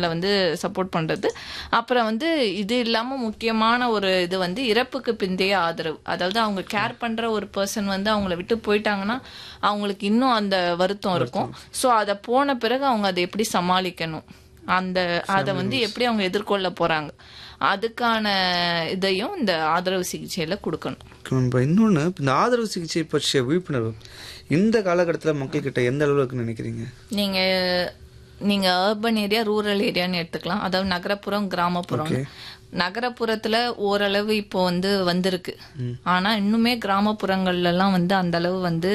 ப்ரிவென்ஷனில் வந்து சப்போர்ட் பண்ணுறது அப்புறம் வந்து இது இல்லாமல் முக்கியமான ஒரு இது வந்து இறப்புக்கு பிந்தைய ஆதரவு அதாவது அவங்க கேர் பண்ணுற ஒரு பர்சன் வந்து அவங்கள விட்டு போயிட்டாங்கன்னா அவங்களுக்கு இன்னும் அந்த வருத்தம் இருக்கும் ஸோ அதை போன பிறகு அவங்க அதை எப்படி சமாளிக்கணும் அந்த அதை வந்து எப்படி அவங்க எதிர்கொள்ள போகிறாங்க அதுக்கான இதையும் இந்த ஆதரவு சிகிச்சையில் கொடுக்கணும் இப்போ இன்னொன்று இந்த ஆதரவு சிகிச்சை பற்றிய விழிப்புணர்வு இந்த காலகட்டத்தில் மக்கள்கிட்ட எந்த அளவுக்கு இருக்குன்னு நினைக்கிறீங்க நீங்க நீங்க அர்பன் ஏரியா ரூரல் ஏரியான்னு எடுத்துக்கலாம் அதாவது நகரப்புறம் கிராமப்புறம் நகரப்புறத்துல ஓரளவு இப்போ வந்து வந்திருக்கு ஆனா இன்னுமே கிராமப்புறங்கள்ல எல்லாம் வந்து அந்த அளவு வந்து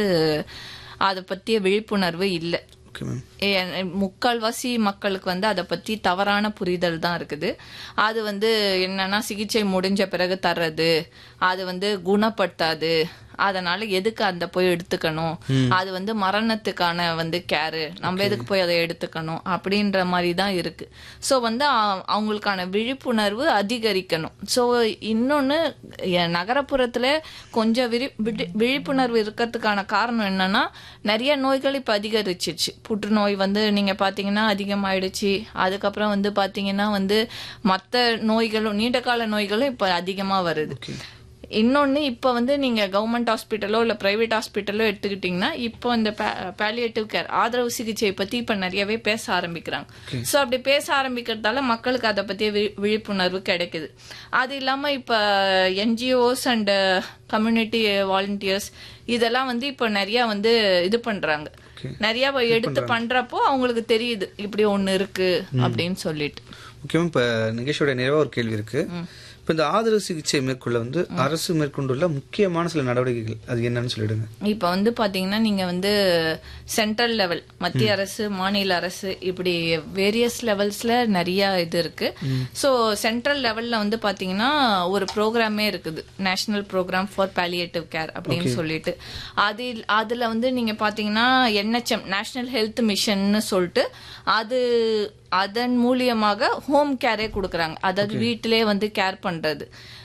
அதை பத்திய விழிப்புணர்வு இல்லை ஓகே மேம் ஏ- முக்கால்வாசி மக்களுக்கு வந்து அதை பத்தி தவறான புரிதல் தான் இருக்குது அது வந்து என்னன்னா சிகிச்சை முடிஞ்ச பிறகு தர்றது அது வந்து குணப்படுத்தாது அதனால எதுக்கு அந்த போய் எடுத்துக்கணும் அது வந்து மரணத்துக்கான வந்து கேரு நம்ம எதுக்கு போய் அதை எடுத்துக்கணும் அப்படின்ற மாதிரி தான் இருக்கு ஸோ வந்து அ- அவங்களுக்கான விழிப்புணர்வு அதிகரிக்கணும் ஸோ இன்னொன்று நகரப்புறத்துல கொஞ்சம் விரி விழி- விழிப்புணர்வு இருக்கிறதுக்கான காரணம் என்னன்னா நிறைய நோய்கள் இப்போ அதிகரிச்சிருச்சு புற்றுநோய் வந்து நீங்க பாத்தீங்கன்னா அதிகமாயிடுச்சு அதுக்கப்புறம் வந்து பாத்தீங்கன்னா வந்து மற்ற நோய்களும் நீண்ட கால நோய்களும் இப்போ அதிகமா வருது இன்னொன்னு இப்போ வந்து நீங்க கவர்மெண்ட் ஹாஸ்பிட்டலோ இல்ல பிரைவேட் ஹாஸ்பிட்டலோ எடுத்துக்கிட்டீங்கன்னா இப்போ இந்த பேலியேட்டிவ் கேர் ஆதரவு சிகிச்சை பத்தி இப்ப நிறையவே பேச ஆரம்பிக்கிறாங்க சோ அப்படி பேச ஆரம்பிக்கிறதால மக்களுக்கு அதை பத்திய வி- விழிப்புணர்வு கிடைக்குது அது இல்லாம இப்ப என்ஜிஓஸ் அண்ட் கம்யூனிட்டி வாலண்டியர்ஸ் இதெல்லாம் வந்து இப்போ நிறைய வந்து இது பண்றாங்க நிறைய எடுத்து பண்றப்போ அவங்களுக்கு தெரியுது இப்படி ஒண்ணு இருக்கு அப்படின்னு சொல்லிட்டு முக்கியமாக இப்போ நிகழ்ச்சியோட நிறைவாக ஒரு கேள்வி இருக்கு இப்போ இந்த ஆதரவு சிகிச்சை மேற்கொள்ள வந்து அரசு மேற்கொண்டுள்ள முக்கியமான சில நடவடிக்கைகள் அது என்னன்னு சொல்லிடுங்க இப்ப வந்து பாத்தீங்கன்னா நீங்க வந்து சென்ட்ரல் லெவல் மத்திய அரசு மாநில அரசு இப்படி வேரியஸ் லெவல்ஸ்ல நிறைய இது இருக்கு சோ சென்ட்ரல் லெவல்ல வந்து பாத்தீங்கன்னா ஒரு ப்ரோக்ராமே இருக்குது national programme for palliative care அப்படின்னு சொல்லிட்டு அதில் அதுல வந்து நீங்க பாத்தீங்கன்னா என்ஹெச்எம் நேஷனல் ஹெல்த் மிஷன்னு சொல்லிட்டு அது அதன் மூலியமாக ஹோம் கேரே கொடுக்குறாங்க அதாவது வீட்டிலே வந்து கேர் பண்றது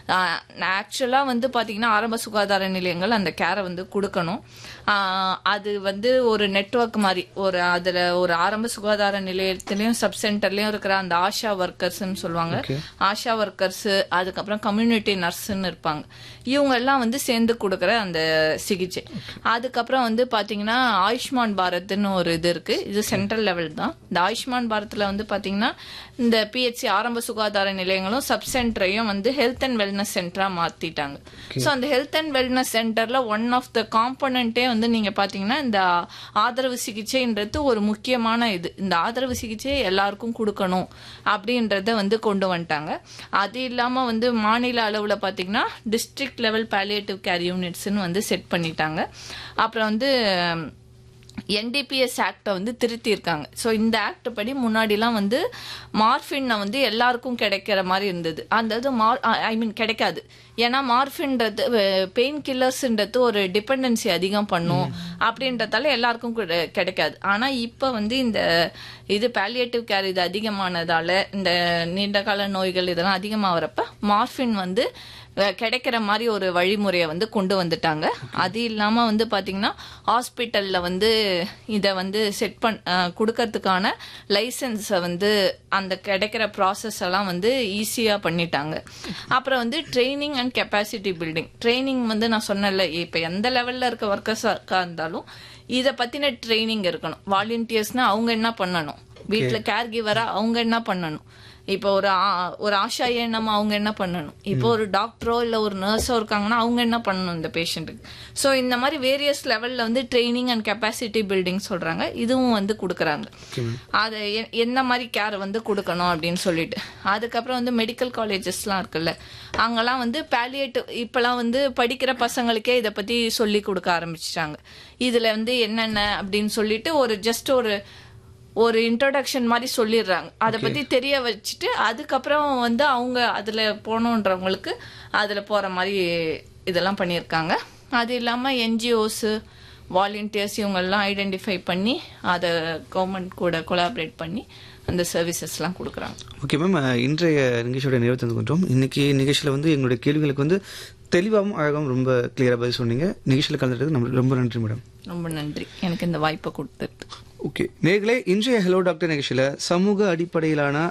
ஆக்சுவலா வந்து பாத்தீங்கன்னா ஆரம்ப சுகாதார நிலையங்கள் அந்த கேரை வந்து கொடுக்கணும் ஆஹ் அது வந்து ஒரு நெட்வொர்க் மாதிரி ஒரு அதுல ஒரு ஆரம்ப சுகாதார நிலையத்திலயும் சப் சென்டர்லயும் இருக்கிற அந்த ஆஷா ஒர்க்கர்ஸ்ன்னு சொல்லுவாங்க ஆஷா ஒர்க்கர்ஸ் அதுக்கப்புறம் கம்யூனிட்டி நர்ஸ்ன்னு இருப்பாங்க இவங்க எல்லாம் வந்து சேர்ந்து கொடுக்குற அந்த சிகிச்சை அதுக்கப்புறம் வந்து பாத்தீங்கன்னா ஆயுஷ்மான் பாரத்னு ஒரு இது இருக்கு இது சென்ட்ரல் லெவல் தான் இந்த ஆயுஷ்மான் பாரத்ல வந்து பாத்தீங்கன்னா இந்த பிஹெச்சி ஆரம்ப சுகாதார நிலையங்களும் சப் சென்டரையும் வந்து ஹெல்த் அண்ட் வெல்னஸ் சென்டரா மாத்திட்டாங்க ஸோ அந்த ஹெல்த் அண்ட் வெல்னஸ் சென்டர்ல ஒன் ஆஃப் த காம்பனண்டே வந்து நீங்க பாத்தீங்கன்னா இந்த ஆதரவு சிகிச்சைன்றது ஒரு முக்கியமான இது இந்த ஆதரவு சிகிச்சை எல்லாருக்கும் கொடுக்கணும் அப்படின்றத வந்து கொண்டு வந்துட்டாங்க அது இல்லாம வந்து மாநில அளவுல பாத்தீங்கன்னா டிஸ்ட்ரிக்ட் லெவல் பாலியேட்டிவ் கேர் யூனிட்ஸ்னு வந்து செட் பண்ணிட்டாங்க அப்புறம் வந்து என்டிபிஎஸ் ஆக்டை வந்து திருத்தியிருக்காங்க ஸோ இந்த ஆக்ட் படி முன்னாடிலாம் வந்து மார்ஃபினை வந்து எல்லாருக்கும் கிடைக்கிற மாதிரி இருந்தது அந்த இது மார் ஐ மீன் கிடைக்காது ஏன்னா மார்ஃபின்றது பெயின் கில்லர்ஸ்ன்றது ஒரு டிபெண்டன்சி அதிகம் பண்ணும் அப்படின்றதால எல்லாருக்கும் கிடை- கிடைக்காது ஆனால் இப்போ வந்து இந்த இது பாலியேட்டிவ் கேர் இது அதிகமானதால இந்த நீண்டகால நோய்கள் இதெல்லாம் அதிகமாகிறப்ப மார்ஃபின் வந்து அஹ், கிடைக்கிற மாதிரி ஒரு வழிமுறையை வந்து கொண்டு வந்துட்டாங்க அது இல்லாம வந்து பாத்தீங்கன்னா ஹாஸ்பிட்டல்ல வந்து இதை வந்து செட் பண் அஹ், கொடுக்கறதுக்கான லைசன்ஸை வந்து அந்த கிடைக்கிற ப்ராசஸ் எல்லாம் வந்து ஈஸியா பண்ணிட்டாங்க அப்புறம் வந்து training and capacity building training வந்து நான் சொன்னேன்ல இப்போ எந்த லெவல்ல இருக்க ஒர்க்கர்ஸாக இருந்தாலும் இதை பத்தின ட்ரைனிங் இருக்கணும் வாலண்டியர்ஸ்னா அவங்க என்ன பண்ணணும் வீட்ல கேர் கிவரா அவங்க என்ன பண்ணணும் இப்போ ஒரு ஆ- ஒரு ஆஷா ஏனம் அவங்க என்ன பண்ணணும் இப்போ ஒரு டாக்டரோ இல்ல ஒரு நர்ஸோ இருக்காங்கன்னா அவங்க என்ன பண்ணணும் இந்த பேஷண்ட்டுக்கு ஸோ இந்த மாதிரி வேரியஸ் லெவல்ல வந்து ட்ரைனிங் அண்ட் கெப்பாசிட்டி பில்டிங் சொல்றாங்க இதுவும் வந்து கொடுக்குறாங்க அதை எ- என்ன மாதிரி கேர் வந்து கொடுக்கணும் அப்படின்னு சொல்லிட்டு அதுக்கப்புறம் வந்து மெடிக்கல் காலேஜஸ்லாம் இருக்குல்ல அங்கெல்லாம் வந்து பேலியேட்டிவ் இப்பெல்லாம் வந்து படிக்கிற பசங்களுக்கே இதை பத்தி சொல்லி கொடுக்க ஆரம்பிச்சிட்டாங்க இதுல வந்து என்னென்ன அப்படின்னு சொல்லிட்டு ஒரு ஜஸ்ட் ஒரு ஒரு இன்ட்ரோடக்ஷன் மாதிரி சொல்லிடுறாங்க அதை பத்தி தெரிய வச்சுட்டு அதுக்கப்புறம் வந்து அவங்க அதுல போகணுன்றவங்களுக்கு அதுல போற மாதிரி இதெல்லாம் பண்ணியிருக்காங்க அது இல்லாம என்ஜிஓஸ் வாலண்டியர்ஸ் இவங்கெல்லாம் ஐடென்டிஃபை பண்ணி அதை கவர்மெண்ட் கூட கொலாபரேட் பண்ணி அந்த சர்வீசஸ்லாம் கொடுக்குறாங்க ஓகே மேம் இன்றைய நிகழ்ச்சியோட நிறைவு தந்து கொண்டோம் இன்னைக்கு நிகழ்ச்சியில் வந்து எங்களுடைய கேள்விகளுக்கு வந்து தெளிவாகவும் அழகாகவும் ரொம்ப கிளியராக பதில் சொன்னீங்க நிகழ்ச்சியில் கலந்துறது நம்ம ரொம்ப நன்றி மேடம் ரொம்ப நன்றி எனக்கு இந்த வாய்ப்பை கொடுத்துட்டு ஓகே நேர்களே இன்றைய ஹலோ டாக்டர் நிகழ்ச்சியில் சமூக அடிப்படையிலான